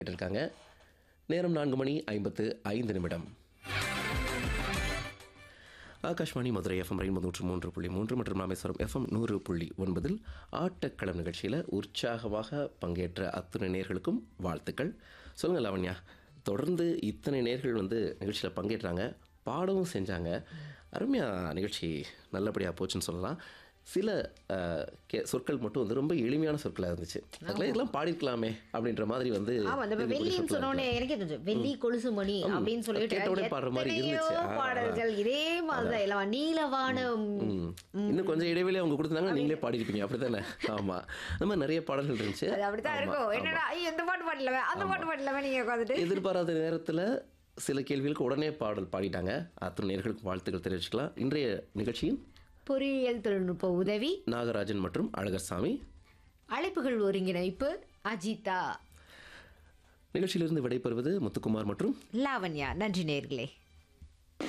இருக்காங்க நேரம் நான்கு மணி ஐம்பத்து ஐந்து நிமிடம் ஆகாஷ்வாணி மதுரை எஃப்எம் ரெயின் நூற்று மூன்று புள்ளி மூன்று மற்றும் ராமேஸ்வரம் எஃப்எம் நூறு புள்ளி ஒன்பதில் ஆட்டக்களம் நிகழ்ச்சியில் உற்சாகமாக பங்கேற்ற அத்தனை நேர்களுக்கும் வாழ்த்துக்கள் சொல்லுங்கள் லாவண்யா தொடர்ந்து இத்தனை நேர்கள் வந்து நிகழ்ச்சியில் பங்கேற்றாங்க பாடவும் செஞ்சாங்க அருமையாக நிகழ்ச்சி நல்லபடியாக போச்சுன்னு சொல்லலாம் சில அஹ், கே- சொற்கள் மட்டும் வந்து ரொம்ப எளிமையான சொற்களாக இருந்துச்சு அதெல்லாம் இதெல்லாம் பாடிருக்கலாமே அப்படின்ற மாதிரி வந்து ஆமா இந்த எழுதி வெள்ளின்னு சொற்களா சொன்னோடனே எனக்கே தோணுச்சு வெள்ளி கொலுசு மணி அப்படின்னு சொல்லிட்டு கேட்ட உடனே பாடுற மாதிரி எத்தனையோ இருந்துச்சு. ஆ, பாடல்கள் இதே மாதிரிதான் எல்லாம் நீலவானம் ம். இன்னும் கொஞ்சம் இடைவெளி அவங்க கொடுத்தாங்க நீங்களே பாடிருப்பீங்க அப்படித்தானே ஆமா அந்த மாதிரி நிறைய பாடல்கள் இருந்துச்சு அது அப்படித்தான் ஆமா, இருக்கும் ஆமா. என்னடா ஐயோ இந்த பாட்டு பாடலவே அந்த பாட்டு பாடலவே நீங்க உட்காந்துட்டு எதிர்பாராத நேரத்துல சில கேள்விகளுக்கு உடனே பாடல் பாடிட்டாங்க அத்தனை நேர்களுக்கு வாழ்த்துக்கள் தெரிவிச்சுக்கலாம் இன்றைய நிகழ்ச்சியின் பொறியியல் தொழில்நுட்ப உதவி நாகராஜன் மற்றும் அழகர்சாமி அழைப்புகள் ஒருங்கிணைப்பு அஜிதா நிகழ்ச்சியிலிருந்து விடைபெறுவது முத்துக்குமார் மற்றும் லாவண்யா நன்றி நேர்களே